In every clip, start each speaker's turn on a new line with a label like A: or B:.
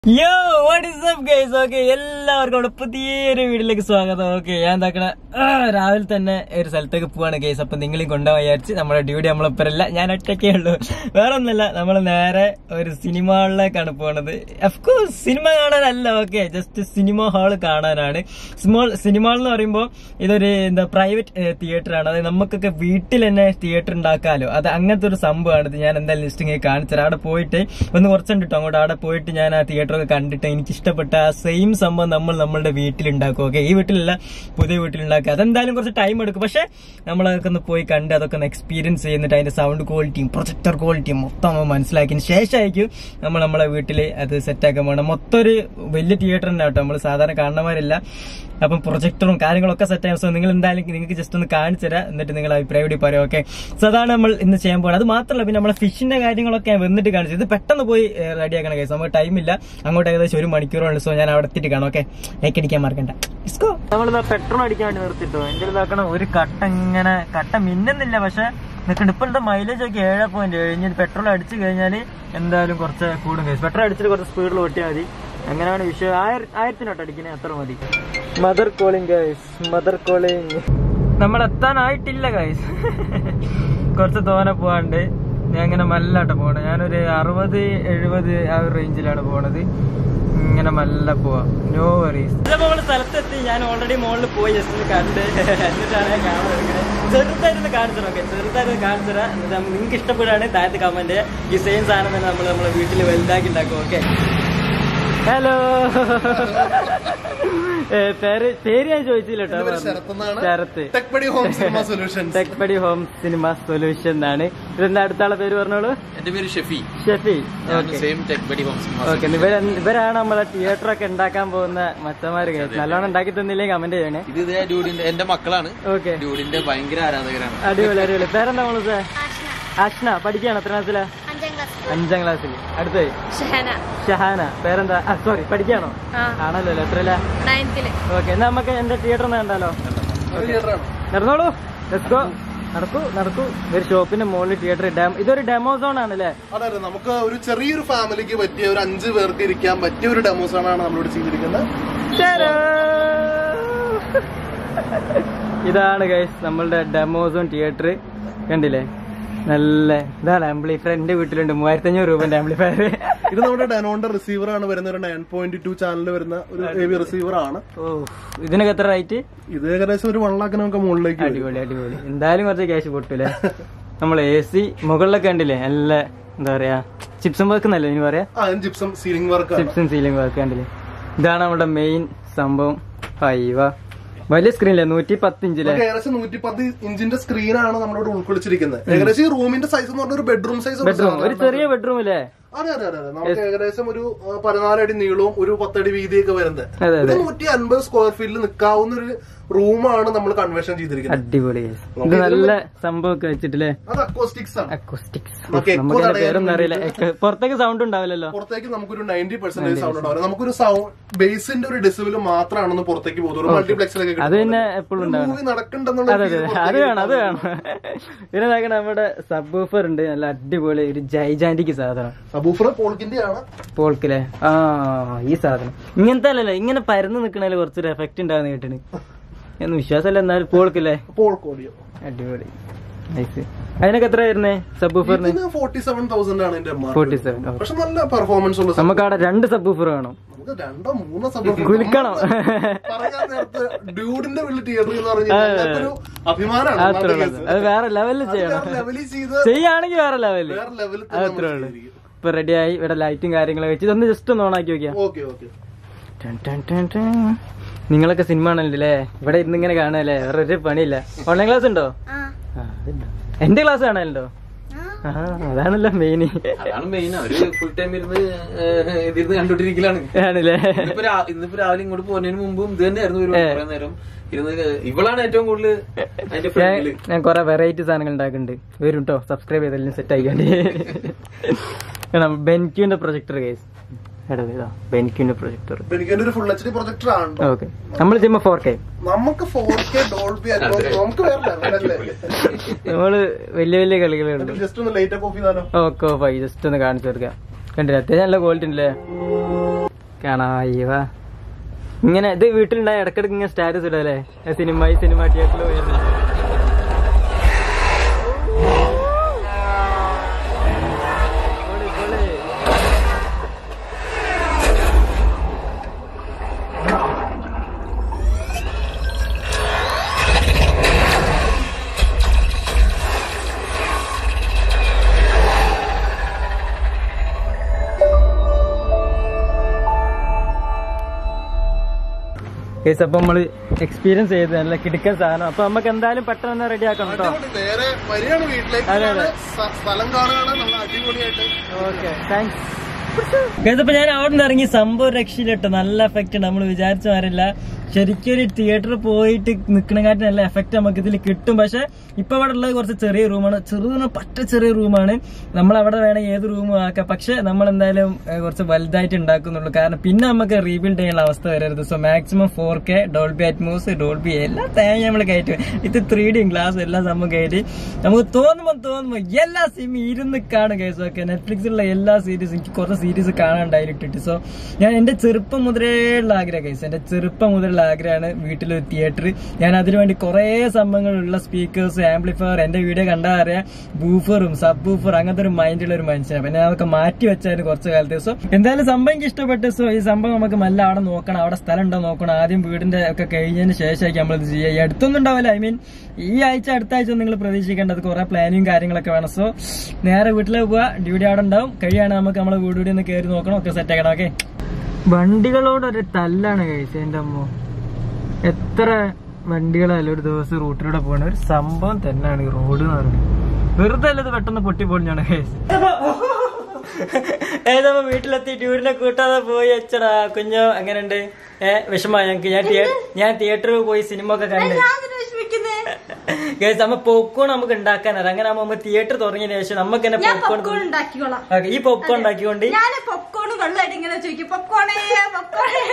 A: യോ what is up guys okay എല്ലാവർക്കും അവിടെ പുതിയൊരു വീട്ടിലേക്ക് സ്വാഗതം ഓക്കെ ഞാൻ എന്താക്കണ ആ, രാവിലെ തന്നെ ഒരു സ്ഥലത്തേക്ക് പോവാണ് ഗൈസ് അപ്പൊ നിങ്ങളെയും കൊണ്ടുപോകാൻ വിചാരിച്ച് നമ്മുടെ ഡ്യൂട്ടി നമ്മളൊപ്പരല്ല ഞാൻ ഒറ്റയ്ക്കേ ഉള്ളൂ വേറെ ഒന്നല്ല നമ്മൾ നേരെ ഒരു സിനിമ ഹാളിലേക്കാണ് പോണത് അഫ്കോഴ്സ് സിനിമ കാണാനല്ല ഓക്കെ ജസ്റ്റ് സിനിമ ഹാൾ കാണാനാണ് സ്മോൾ സിനിമ ഹാൾ എന്ന് പറയുമ്പോൾ ഇതൊരു എന്താ പ്രൈവറ്റ് തിയേറ്റർ ആണ് അതായത് നമുക്കൊക്കെ വീട്ടിൽ തന്നെ തിയേറ്റർ ഉണ്ടാക്കാലോ അത് അങ്ങനത്തെ ഒരു സംഭവമാണ് ഇത് ഞാൻ എന്തായാലും ലിസ്റ്റിംഗ് കാണിച്ചത് അവിടെ പോയിട്ട് ഒന്ന് കുറച്ചുണ്ട് കേട്ടോ അങ്ങോട്ട് അവിടെ പോയിട്ട് ഞാൻ ആ തിയേറ്റർ ഒക്കെ കണ്ടിട്ട് എനിക്ക് ഇഷ്ടപ്പെട്ട ആ സെയിം സംഭവം നമ്മൾ നമ്മളുടെ വീട്ടിലുണ്ടാക്കും ഓക്കെ ഈ വീട്ടിലല്ല പുതിയ വീട്ടിലുണ്ടാക്കുക അതെന്തായാലും കുറച്ച് ടൈം എടുക്കും പക്ഷെ നമ്മളതൊക്കെ ഒന്ന് പോയി കണ്ട് അതൊക്കെ ഒന്ന് എക്സ്പീരിയൻസ് ചെയ്യുന്നിട്ട് അതിന്റെ സൗണ്ട് ക്വാളിറ്റിയും പ്രൊജക്ടർ ക്വാളിറ്റിയും മൊത്തം നമ്മൾ മനസ്സിലാക്കിയതിന് ശേഷമായിരിക്കും നമ്മൾ നമ്മളെ വീട്ടിൽ അത് സെറ്റാക്കാൻ പോകണം മൊത്തം ഒരു വലിയ തിയേറ്റർ തന്നെ കേട്ടോ നമ്മൾ സാധാരണ കാണുന്നവരില്ല അപ്പം പ്രൊജക്ടറും കാര്യങ്ങളൊക്കെ സെറ്റ് ആയ സോ നിങ്ങൾ എന്തായാലും നിങ്ങൾക്ക് ജസ്റ്റ് ഒന്ന് കാണിച്ചു തരാം എന്നിട്ട് നിങ്ങൾ അഭിപ്രായം കൂടി പറയാം ഓക്കെ സോ അതാണ് നമ്മൾ ഇന്ന് ചെയ്യാൻ പോകുന്നത് അത് മാത്രമല്ല പിന്നെ നമ്മളെ ഫിഷിന്റെ കാര്യങ്ങളൊക്കെ ഞാൻ വന്നിട്ട് കാണിച്ചു ഇത് പെട്ടെന്ന് പോയി റെഡിയാക്കണം കേസ് നമുക്ക് ടൈമില്ല അങ്ങോട്ട് ഏകദേശം ഒരു മണിക്കൂറുണ്ട് സോ ഞാൻ അവിടെ എത്തിയിട്ട് കാണാം ഓക്കെ ലൈക്ക് അടിക്കാൻ മറക്കണ്ട നമ്മളിതാ പെട്രോൾ അടിക്കാൻ വേണ്ടി നിർത്തിട്ടോ എന്റെ ഇതാക്കണം ഒരു കട്ട ഇങ്ങനെ കട്ട മിന്നുന്നില്ല പക്ഷെ നിൽക്കുന്നുണ്ട് ഇപ്പോഴത്തെ മൈലേജ് ഒക്കെ ഏഴ് പോയിന്റ് ഏഴ് ഇനി പെട്രോൾ അടിച്ചു കഴിഞ്ഞാൽ എന്തായാലും കുറച്ച് കൂടും കേസ് പെട്രോൾ അടിച്ചിട്ട് കുറച്ച് സ്പീഡിൽ ഓട്ടിയാൽ മതി അങ്ങനെയാണ് വിഷയം ആയിര ആയിരത്തിനോട്ട് അടിക്കുന്നത് അത്ര മതി mother calling guys mother calling നമ്മൾ എത്താനായിട്ടില്ല ഗൈസ് കുറച്ച് തോനെ പോവാണ്ട് ഞാൻ ഇങ്ങനെ മല്ലാട്ട പോണേ ഞാനൊരു അറുപത് എഴുപത് ആ ഒരു റേഞ്ചിലാണ് പോണത് ഇങ്ങനെ മല്ല പോവാ നോ വറീസ് നമ്മള് സ്ഥലത്തെത്തി ഞാൻ ഓൾറെഡി മുകളിൽ പോയി ജസ്റ്റ് ഒന്ന് കണ്ട് എന്നിട്ടാണ് ഞാൻ ക്യാമറ എടുക്കുന്നത് ചെറുതായിരുന്നു കാണിച്ചു നോക്കെ ചെറുതായിരുന്നു കാണിച്ചു തരാം എന്നിട്ട് നിങ്ങൾക്ക് ഇഷ്ടപ്പെടുകയാണ് താഴത്ത് കമന്റ് ഈ സെയിം സാധനം തന്നെ നമ്മൾ നമ്മളെ വീട്ടിൽ വലുതാക്കി ഉണ്ടാക്കും ഓക്കെ ഹലോ പേര് പേര് ഞാൻ ചോദിച്ചില്ല
B: എന്റെ പേര്
A: കേട്ടോ
B: ശരത്തെന്നാണ്.
A: Sharath
B: tech buddy home cinema solutions
A: tech buddy home cinema solution എന്നാണ് ഇതിന്റെ അടുത്താളെ പേര് പറഞ്ഞോളൂ
C: എന്റെ പേര് ഷെഫി
A: ഷെഫി
C: ഞാൻ
A: okay
C: same tech buddy homes
A: okay ഇവര ഇവരാണ് നമ്മളെ തിയേറ്റർ ഒക്കെ ഉണ്ടാക്കാൻ പോകുന്ന മച്ചന്മാര് കേസ് നല്ലോണം ഉണ്ടാക്കി തന്നില്ലെങ്കിൽ കമന്റ് ചെയ്യണേ
C: ഇത് ഇതേ ഡ്യൂഡിന്റെ എന്റെ മക്കളാണ്
A: ഓക്കെ
C: ഡ്യൂഡിന്റെ ഭയങ്കര ആരാധകരാണ്
A: അടിപൊളി അടിപൊളി പേരെന്താ മോള് സാർ അഷ്ന പഠിക്കാണ് എത്ര ക്ലാസ്സിലാ
D: അഞ്ചാം ക്ലാസ്
A: അഞ്ചാം ക്ലാസ്സിൽ അടുത്ത്
D: ഷഹന
A: ഷഹാന പേരെന്താ സോറി പഠിക്കാണോ
D: ആ
A: ആണല്ലോ എത്രയില്ല
D: നയൻത്തില്
A: ഓക്കെ എന്നാ നമുക്ക് എന്റെ തിയേറ്റർ ഒന്ന് കണ്ടാലോ നടന്നോളൂ ലെറ്റ്സ് ഗോ നടക്കൂ നടക്കൂ ഒരു ഷോപ്പിന്റെ മുകളിൽ തിയേറ്റർ ഡാം ഇതൊരു ഡെമോ സോൺ ആണല്ലേ
B: അതെ അതെ നമുക്ക് ഒരു ചെറിയൊരു ഫാമിലിക്ക് പറ്റിയ ഒരു അഞ്ച് പേർക്ക് ഇരിക്കാൻ പറ്റിയ ഒരു ഡെമോസാണ് നമ്മളിവിടെ ചെയ്തിരിക്കുന്നത്
A: Ta-da! ഇതാണ് ഗൈസ് നമ്മളുടെ ഡെമോസോൺ തിയേറ്റർ കണ്ടില്ലേ നല്ല ഇതാണ് ആംപ്ലിഫയർ എന്റെ വീട്ടിലുണ്ട് മൂവായിരത്തി അഞ്ഞൂറ് രൂപന്റെ ആംപ്ലിഫയർ
B: ഇത് നമ്മുടെ ഡെനോന്റെ റിസീവർ ആണ് വരുന്ന ഒരു നയൻ പോയിന്റ് ടു ചാനൽ വരുന്ന ഒരു ഹെവി റിസീവർ ആണ്
A: ഓ ഇതിനൊക്കെ എത്ര റേറ്റ്
B: ഇത് ഏകദേശം ഒരു വൺ ലാഖിനൊക്കെ മുകളിലേക്ക് വരും.
A: അടിപൊളി അടിപൊളി എന്തായാലും കുറച്ച് ക്യാഷ് പൊട്ടൂലേ നമ്മൾ എ സി മുകളിലൊക്കെ കണ്ടില്ലേ നല്ല എന്താ പറയാ ചിപ്സും വർക്ക് എന്നല്ലേ ഇനി പറയാ
B: ആ ജിപ്സം സീലിംഗ് വർക്ക്
A: ചിപ്സും സീലിംഗ് വർക്ക് കണ്ടില്ലേ ഇതാണ് നമ്മുടെ മെയിൻ സംഭവം അയ്യവ വലിയ സ്ക്രീനില്ലേ നൂറ്റി പത്ത് ഇഞ്ചിലെ
B: ഏകദേശം നൂറ്റി പത്ത് ഇഞ്ചിന്റെ സ്ക്രീനാണ് നമ്മളിവിടെ ഉൾക്കൊള്ളിച്ചിരിക്കുന്നത് ഏകദേശം ഈ റൂമിന്റെ സൈസ് എന്ന് പറഞ്ഞ ഒരു ബെഡ്റൂം സൈസ്
A: ബെഡ്റൂം ഒരു ചെറിയ ബെഡ്റൂം അല്ലേ
B: അതെ അതെ അതെ അതെ നമുക്ക് ഏകദേശം ഒരു ആ, പതിനാലടി നീളവും ഒരു പത്തടി വീതിയൊക്കെ വരുന്നത്
A: അതെ അതെ
B: നൂറ്റി അൻപത് സ്ക്വയർ ഫീറ്റിൽ നിൽക്കാവുന്ന ഒരു റൂമാണ് നമ്മൾ കൺവേർഷൻ ചെയ്തിരിക്കുന്നത്
A: അടിപൊളി ഇത് നല്ല സംഭവമൊക്കെ വെച്ചിട്ടില്ലേ
B: അത് അക്കോസ്റ്റിക്സ് ആണ്
A: അക്കോസ്റ്റിക്സ്
B: നമുക്ക് echo
A: നമുക്ക്
B: തടയാൻ
A: പേരൊന്നും അറിയില്ല Echo- പുറത്തേക്ക് സൗണ്ട് ഉണ്ടാവില്ലല്ലോ
B: പുറത്തേക്ക് നമുക്കൊരു നയൻറ്റി പെർസെന്റേജ് സൗണ്ട് ഉണ്ടാവില്ല നമുക്കൊരു സൗണ്ട് ബേസിന്റെ ഒരു ഡെസിബിൾ മാത്രമാണെന്ന് പുറത്തേക്ക് പോകുന്നത് മൾട്ടിപ്ലക്സിലൊക്കെ
A: അത് തന്നെ എപ്പോഴും ഉണ്ടാവണം
B: മൂവി നടക്കണ്ടെന്നുള്ള
A: അതെ അതെ അത് വേണം അത് വേണം പിന്നെ നോക്കണ നമ്മുടെ സബ് ഊഫർ ഉണ്ട് നല്ല അടിപൊളി ഒരു ജൈജാന്റിക് സാധനം
B: അബൂഫർ പോൾക്കിന്റെ ആണ്
A: പോൾക്കില്ലേ ആ ഈ സാധനം ഇങ്ങനത്തെ അല്ലല്ലോ ഇങ്ങനെ പരന്ന് നിക്കണേല് കുറച്ചൊരു എഫക്റ്റ് ഉണ്ടാവുന്ന കേട്ടിന് എന്ന് വിശ്വാസമല്ല എന്നാലും പോൾക്കില്ലേ
B: പോൾക്ക് ഓഡിയോ
A: അടിപൊളി നൈസ് അതിനൊക്കെ എത്ര വരുന്നേ സബ് ഊഫറിന്
B: ഇതിന് ഫോർട്ടി സെവൻ തൗസൻഡ് ആണ് ഇതിന്റെ എം
A: ഫോർട്ടി സെവൻ
B: പക്ഷെ നല്ല പെർഫോമൻസ് ഉള്ള സബ്
A: നമുക്ക് അവിടെ രണ്ട് സബ് ഊഫർ വേണം
B: നമുക്ക് രണ്ടോ മൂന്നോ സബ്
A: കുലുക്കണം
B: പറയാൻ നേരത്ത് ഡ്യൂഡിന്റെ വീട്ടിൽ തിയേറ്റർ എന്ന് പറഞ്ഞാൽ ഒരു അഭിമാനമാണ്
A: അത്രേ ഉള്ളൂ അത് വേറെ ലെവലിൽ ചെയ്യണം
B: ലെവലിൽ ചെയ്ത്
A: ചെയ്യാണെങ്കിൽ വേറെ ലെവല്
B: വേറെ ലെവലിൽ
A: അത്രേ ഉള്ളൂ ഇപ്പൊ റെഡിയായി ഇവിടെ ലൈറ്റും കാര്യങ്ങളൊക്കെ വെച്ച് ഇതൊന്ന് ജസ്റ്റ് ഒന്ന് ഓണാക്കി നോക്കിയാ
B: ഓക്കെ ഓക്കെ
A: ടൺ ടൺ ടൺ ടൺ. നിങ്ങളൊക്കെ സിനിമ ആണല്ലേ ഇവിടെ ഇരുന്ന് ഇങ്ങനെ കാണാല്ലേ വേറെ ഒരു പണിയില്ല ഓൺലൈൻ ക്ലാസ് ഉണ്ടോ
D: ആ
A: ആ, അതുണ്ടോ. എന്റെ ക്ലാസ് കാണാനുണ്ടോ
D: ആ
A: ആ അതാണല്ലോ മെയിൻ
C: അതാണ് മെയിൻ അവര് ഫുൾ ടൈം ഇരുന്ന് ഏഹ്, ഇതിരുന്ന് കണ്ടോണ്ടിരിക്കലാണ്
A: ആണല്ലേ
C: ഇന്നിപ്പോ രാ- ഇന്നിപ്പോ രാവിലെ ഇങ്ങോട്ട് പോകുന്നതിന് മുമ്പും ഇത് തന്നെയായിരുന്നു ഒരു കുറെ നേരം ഇരുന്ന് ഇവളാണ് ഏറ്റവും കൂടുതൽ അതിന്റെ
A: ഞാൻ
C: ഫ്രണ്ടില്
A: ഞാൻ കൊറേ വെറൈറ്റി സാധനങ്ങൾ ഉണ്ടാക്കുന്നുണ്ട് വരും കേട്ടോ സബ്സ്ക്രൈബ് ചെയ്തെല്ലാം സെറ്റ് ആയിക്കാണ്ട് ബെൻക്യൂന്റെ പ്രൊജക്ടർ കേസ് എടാ ഇതാ ബെൻക്യൂന്റെ പ്രൊജക്ടർ
B: എനിക്ക് ഒരു ഫുൾ എച്ച് ഡി പ്രൊജക്ടർ ആണ്
A: ഓക്കെ നമ്മൾ ചെയ്യുമ്പോ ഫോർ കെ
B: നമുക്ക് ഫോർ കെ ഡോൾബി നമുക്ക് വേറെ ലെവലല്ലേ
A: നമ്മള് വലിയ വലിയ കളികളുണ്ട്
B: ജസ്റ്റ് ഒന്ന് ലൈറ്റ് ഒക്കെ ഓഫ് ചെയ്താലോ
A: ഓക്കെ ഓഫായി ജസ്റ്റ് ഒന്ന് കാണിച്ചു കൊടുക്കാം കണ്ടില്ല അത്യാവശ്യം നല്ല ക്വാളിറ്റി ഉണ്ടല്ലേ കാണാ ഇങ്ങനെ ഇത് വീട്ടിലുണ്ടായ ഇടക്കിടക്ക് ഇങ്ങനെ സ്റ്റാറ്റസ് ഇടല്ലേ സിനിമ ഈ സിനിമ തിയേറ്ററിൽ പോയിരുന്നു പൊളി, പൊളി. കേസ് അപ്പൊ നമ്മള് എക്സ്പീരിയൻസ് ചെയ്ത് നല്ല കിടക്കൻ സാധനം അപ്പൊ നമുക്ക് എന്തായാലും പെട്ടെന്ന് റെഡി ആക്കണം കേട്ടോ
B: നേരെ വരികയാണ് വീട്ടിലേക്ക്
A: അതെ, അതെ.
B: സ്ഥ- സ്ഥലം കാണുകയാണ് നല്ല അടിപൊളിയായിട്ട്
A: ഓക്കെ താങ്ക്സ് അപ്പൊ ഞാൻ അവിടെ നിന്ന് ഇറങ്ങി സംഭവം രക്ഷയിലിട്ടോ നല്ല എഫക്റ്റ് ഉണ്ട് നമ്മൾ വിചാരിച്ച മാറില്ല ശരിക്കും ഒരു തിയേറ്ററിൽ പോയിട്ട് നിൽക്കണക്കാട്ടി നല്ല എഫക്റ്റ് നമുക്ക് ഇതിൽ കിട്ടും പക്ഷെ ഇപ്പൊ അവിടെ ഉള്ളത് കുറച്ച് ചെറിയ റൂമാണ് ചെറുതാണ് പറ്റ ചെറിയ റൂമാണ് നമ്മൾ അവിടെ വേണമെങ്കിൽ ഏത് റൂമും ആക്കാം പക്ഷെ നമ്മൾ എന്തായാലും ഏഹ്, കുറച്ച് വലുതായിട്ട് ഉണ്ടാക്കുന്നുള്ളൂ കാരണം പിന്നെ നമുക്ക് റീബിൽഡ് ചെയ്യാനുള്ള അവസ്ഥ വരരുത് so maximum four K Dolby Atmos Dolby എല്ലാ തേങ്ങ നമ്മൾ കയറ്റും ഇത് ത്രീ ഡി ഗ്ലാസ് എല്ലാം സംഭവം കയറ്റി നമുക്ക് തോന്നുമ്പോൾ തോന്നുമ്പോൾ എല്ലാ സിനിമ ഇരുന്ന് കാണും കേസ് ഓക്കെ നെറ്റ്ഫ്ലിക്സിലുള്ള എല്ലാ സീരീസും എനിക്ക് കുറച്ച് സീരീസ് കാണാണ്ടായി ഇട്ടിട്ട് സോ ഞാൻ എന്റെ ചെറുപ്പം മുതലേ ഉള്ള ആഗ്രഹം കേസ് എന്റെ ചെറുപ്പം മുതലുള്ള ആഗ്രഹമാണ് വീട്ടിലൊരു തിയേറ്റർ ഞാൻ അതിനു വേണ്ടി കുറേ സംഭവങ്ങളുള്ള സ്പീക്കേഴ്സ് ആംപ്ലിഫയർ എന്റെ വീഡിയോ കണ്ടാൽ അറിയാം ബൂഫറും സബ് ബൂഫർ അങ്ങനത്തെ ഒരു മൈൻഡുള്ള ഒരു മനുഷ്യനാണ് പിന്നെ അതൊക്കെ മാറ്റി വെച്ചായിരുന്നു കുറച്ച് കാലത്ത് സോ എന്തായാലും സംഭവം എനിക്ക് ഇഷ്ടപ്പെട്ടു സോ ഈ സംഭവം നമുക്ക് നല്ല അവിടെ നോക്കണം അവിടെ സ്ഥലം ഉണ്ടോ നോക്കണം ആദ്യം വീടിന്റെ ഒക്കെ കഴിഞ്ഞതിന് ശേഷമായിരിക്കും നമ്മൾ ഇത് ചെയ്യുക ഈ അടുത്തൊന്നും ഉണ്ടാവില്ല ഐ മീൻ ഈ ആഴ്ച അടുത്ത ആഴ്ച നിങ്ങൾ പ്രതീക്ഷിക്കേണ്ടത് കുറെ പ്ലാനിങ് കാര്യങ്ങളൊക്കെ വേണം സോ നേരെ വീട്ടിലേക്ക് പോവാ ഡ്യൂട്ടി അവിടെ ഉണ്ടാവും കഴിയാണ് നമുക്ക് നമ്മളെ വീട് കൂടി ഒന്ന് കയറി നോക്കണം ഒക്കെ സെറ്റ് ആക്കണം ഓക്കെ വണ്ടികളോടൊരു തല്ലാണ് കഴിച്ചത് എന്റെ അമ്മ എത്ര വണ്ടികളല്ല ഒരു ദിവസം റൂട്ടിലൂടെ പോകണ ഒരു സംഭവം തന്നെയാണ് ഈ റോഡ് എന്ന് പറയുന്നത് വെറുതെ അല്ലത് പെട്ടെന്ന് പൊട്ടി പൊളിഞ്ഞാണ് ഏതോ വീട്ടിലെത്തി ട്യൂരിനെ കൂട്ടാതെ പോയി അച്ഛടാ കുഞ്ഞോ എങ്ങനെയുണ്ട് ഏഹ് വിഷമ ഞങ്ങക്ക് ഞാൻ തിയേ- ഞാൻ തിയേറ്ററിൽ പോയി സിനിമ ഒക്കെ കണ്ട് ഗൈസ് നമ്മ പോപ്കോൺ നമുക്ക് ഉണ്ടാക്കാനത് അങ്ങനെ ആകുമ്പോ നമ്മ തിയേറ്റർ തുടങ്ങിയതിനു ശേഷം നമുക്ക് തന്നെ
D: ഞാൻ
A: പോപ്കോൺ
D: പോപ്കോൺ ഉണ്ടാക്കിക്കോളാം
A: ഈ പോപ്കോൺ ഉണ്ടാക്കിക്കൊണ്ട്
D: ഞാൻ പോപ്കോൺ വെള്ളമായിട്ട് ഇങ്ങനെ ചോദിക്കും പോപ്കോണേ പോപ്കോണേ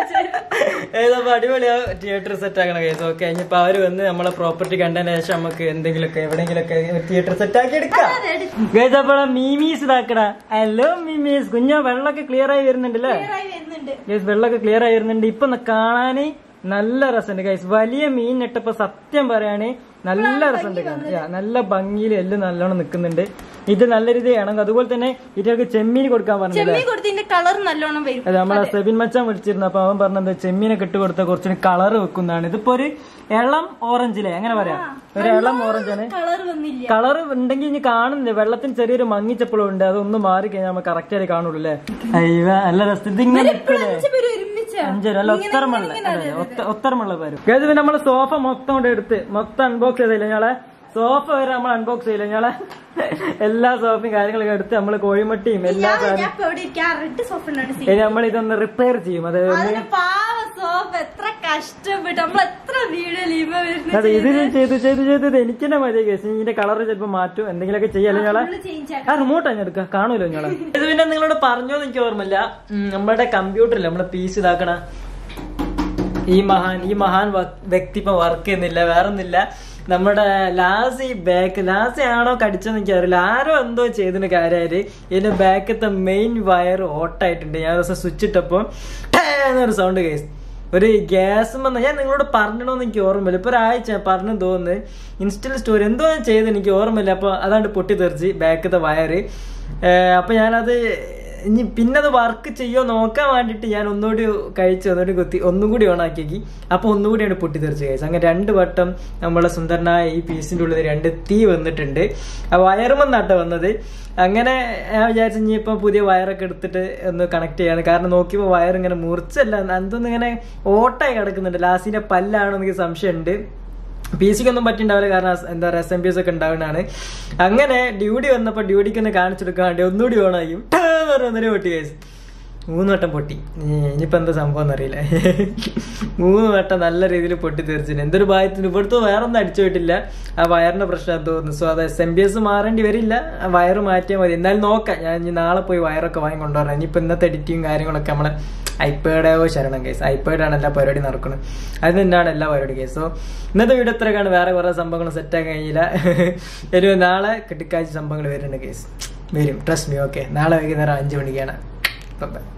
A: ഏതപ്പോ അടിപൊളിയാ തിയേറ്റർ സെറ്റ് ആക്കണം കേസ് ഓക്കെ ഇനിയിപ്പോ അവര് വന്ന് നമ്മളെ പ്രോപ്പർട്ടി കണ്ടതിന് ശേഷം നമുക്ക് എന്തെങ്കിലുമൊക്കെ എവിടെയെങ്കിലൊക്കെ തിയേറ്റർ സെറ്റ് ആക്കി എടുക്കാം ഗൈസ് അപ്പോൾ മീമീസ് ഇതാക്കണ ഹലോ മീമീസ് കുഞ്ഞോ വെള്ളമൊക്കെ ക്ലിയർ ആയി വരുന്നുണ്ടല്ലേ
D: വരുന്നുണ്ട്
A: ഗൈസ് വെള്ളമൊക്കെ ക്ലിയർ ആയി വരുന്നുണ്ട് ഇപ്പൊ ന- കാണാന് നല്ല രസമുണ്ട് ഗൈസ് വലിയ മീൻ ഇട്ടപ്പോ സത്യം പറയാണ് നല്ല രസമുണ്ട് കാണാൻ. Yeah, നല്ല ഭംഗിയിൽ എല്ലാം നല്ലോണം നിൽക്കുന്നുണ്ട് ഇത് നല്ല രീതിയിൽ ഇണങ്ങും അതുപോലെ തന്നെ ഇതിനൊക്കെ ചെമ്മീൻ കൊടുക്കാൻ പറഞ്ഞില്ലേ
D: ചെമ്മീൻ കൊടുത്തതിന്റെ കളർ നല്ലോണം വരും
A: അത് നമ്മളെ സെബിൻ മച്ചാൻ വിളിച്ചിരുന്നു അപ്പൊ അവൻ പറഞ്ഞത് ചെമ്മീനൊക്കെ ഇട്ട് കൊടുത്ത കുറച്ചുകൂടി കളർ വെക്കുന്നതാണ് ഇതിപ്പോ ഒരു ഇളം ഓറഞ്ചിലെ അങ്ങനെ പറയാം ഒരു ഇളം ഓറഞ്ചാണ്
D: കളർ വന്നില്ല
A: കളർ ഉണ്ടെങ്കിൽ ഇനി കാണുന്നില്ല വെള്ളത്തിന് ചെറിയൊരു മങ്ങിച്ചപ്പോഴും ഉണ്ട് അതൊന്ന് മാറി കഴിഞ്ഞാൽ നമുക്ക് കറക്റ്റ് ആയിട്ട് കാണുള്ളൂ അല്ലേ അയ്യോ നല്ല രസം ഇതിങ്ങനെ നിൽക്കല്ലേ
D: അഞ്ച് പേര് ഒരുമിച്ചാ
A: അഞ്ചര അല്ല ഒത്തരമുള്ള ഒത്തരമുള്ള പേരും ഇത് പിന്നെ നമ്മള് സോഫ മൊത്തം കൊണ്ട് എടുത്ത് മൊത്തം അൺബോക്സ് ചെയ്തില്ല ഞങ്ങളെ സോഫ വരെ നമ്മൾ അൺബോക്സ് ചെയ്യില്ല ഞങ്ങളെ എല്ലാ സോഫയും കാര്യങ്ങളൊക്കെ എടുത്ത് നമ്മള് കോഴിമുട്ടിയും എല്ലാ
D: ഞാൻ
A: സാധനം
D: ഞാൻ ഇപ്പൊ ഇവിടെ ഇരിക്കാം റെഡ് സോഫ ഉണ്ടാണ് സീറ്റ്
A: ഇനി നമ്മൾ ഇതൊന്ന് റിപ്പയർ ചെയ്യും അതായത് ഒന്ന്
D: അതിന് പാവ സോഫ എത്ര കഷ്ടപ്പെട്ട് നമ്മൾ എത്ര വീഡിയോ ലീവ്
A: അതെ ഇതിന് ചെയ്ത് ചെയ്ത് ചെയ്തത് എനിക്ക് തന്നെ മതി കേസ് ഇതിന്റെ കളർ ചിലപ്പോ മാറ്റും എന്തെങ്കിലുമൊക്കെ ചെയ്യാം ഞങ്ങളെ
D: ചേഞ്ച്
A: ആ റിമോട്ട് അങ്ങ് എടുക്ക കാണുമല്ലോ ഞങ്ങളെ ഇത് പിന്നെ നിങ്ങളോട് പറഞ്ഞോന്ന് എനിക്ക് ഓർമ്മയില്ല ഉം, നമ്മുടെ കമ്പ്യൂട്ടറിൽ നമ്മുടെ പീസ് ഇതാക്കണ ഈ മഹാൻ ഈ മഹാൻ വ- വ്യക്തി ഇപ്പൊ വർക്ക് ചെയ്യുന്നില്ല വേറൊന്നില്ല നമ്മുടെ ലാസി ബാക്ക് ലാസി ആണോ കടിച്ചെന്ന് എനിക്കറിയില്ല ആരോ എന്തോ ചെയ്തതിന് കാര്യമായിട്ട് ഇതിന്റെ ബാക്കത്തെ മെയിൻ വയർ ഓട്ടായിട്ടുണ്ട് ഞാൻ ദിവസം സ്വിച്ച് ഇട്ടപ്പോ ടേ എന്നൊരു സൗണ്ട് കേസ് ഒരു ഗ്യാസ് വന്ന ഞാൻ നിങ്ങളോട് പറഞ്ഞണമെന്ന് എനിക്ക് ഓർമ്മയില്ല ഇപ്പൊ ഒരാഴ്ച പറഞ്ഞു തോന്നുന്നു ഇൻസ്റ്റൽ സ്റ്റോറി എന്തോ ഞാൻ ചെയ്ത് എനിക്ക് ഓർമ്മയില്ല അപ്പൊ അതാണ്ട് പൊട്ടിത്തെറിച്ച് ബാക്കത്തെ വയറ് അപ്പൊ ഞാനത് ഇനി പിന്നെ അത് വർക്ക് ചെയ്യോ നോക്കാൻ വേണ്ടിയിട്ട് ഞാൻ ഒന്നുകൂടി കഴിച്ച് ഒന്നുകൂടി കുത്തി ഒന്നും കൂടി ഓണാക്കിയേക്ക് അപ്പൊ ഒന്നുകൂടിയാണ് പൊട്ടിത്തെറിച്ച് കഴിച്ചത് അങ്ങനെ രണ്ട് വട്ടം നമ്മളെ സുന്ദരനായ ഈ പീസിന്റെ ഉള്ളിൽ രണ്ട് തീ വന്നിട്ടുണ്ട് ആ വയറുമെന്നാട്ടോ വന്നത് അങ്ങനെ ഞാൻ വിചാരിച്ചു ഇനി ഇപ്പൊ പുതിയ വയറൊക്കെ എടുത്തിട്ട് ഒന്ന് കണക്ട് ചെയ്യാന്ന് കാരണം നോക്കിയപ്പോ വയർ ഇങ്ങനെ മുറിച്ചല്ല എന്തൊന്നും ഇങ്ങനെ ഓട്ടായി കിടക്കുന്നുണ്ട് ലാസ്റ്റിന്റെ പല്ലാണോ എനിക്ക് സംശയമുണ്ട് പി സിക്കൊന്നും പറ്റിണ്ടാവില്ല കാരണം അസ് എന്താ പറയുക എസ് എം പി എസ് ഒക്കെ ഉണ്ടാവുന്നതാണ് അങ്ങനെ ഡ്യൂട്ടി വന്നപ്പോൾ ഡ്യൂട്ടിക്ക് ഒന്ന് കാണിച്ചെടുക്കാൻ വേണ്ടി ഒന്നുകൂടി ഓണായും ഒന്നര പൊട്ടി കേസ് മൂന്ന് വട്ടം പൊട്ടി ഇനി- ഇനിയിപ്പോ എന്താ സംഭവം എന്നറിയില്ല മൂന്ന് വട്ടം നല്ല രീതിയിൽ പൊട്ടി തീർച്ചിന് എന്തൊരു ഭാഗത്തിന് ഇവിടുത്തെ വേറൊന്നും അടിച്ചു പോയിട്ടില്ല ആ വയറിന്റെ പ്രശ്നം തോന്നുന്നു സോ അത് എസ് എം ബി എസ് മാറേണ്ടി വരില്ല ആ വയറ് മാറ്റിയാൽ മതി എന്നാലും നോക്കാം ഞാൻ ഇനി നാളെ പോയി വയറൊക്കെ വാങ്ങി കൊണ്ടുവരാം ഇനിയിപ്പോ ഇന്നത്തെ എഡിറ്റിങ് കാര്യങ്ങളൊക്കെ നമ്മളെ ഐപാഡോ ശരണം കേസ് ഐപാഡാണ് എല്ലാ പരിപാടി നടക്കുന്നത് അത് തന്നെയാണ് എല്ലാ പരിപാടി കേസ് സോ ഇന്നത്തെ വീഡിയോ ഇത്രയൊക്കെയാണ് വേറെ കുറെ സംഭവങ്ങൾ സെറ്റ് ആക്കാൻ കഴിഞ്ഞില്ല ഒരു നാളെ കിട്ടിക്കാഴ്ച സംഭവങ്ങൾ വരുന്നുണ്ട് കേസ് വരും ട്രസ്റ്റ് മീ ഓക്കെ നാളെ വൈകുന്നേരം അഞ്ചു മണിക്കാണ് ബൈ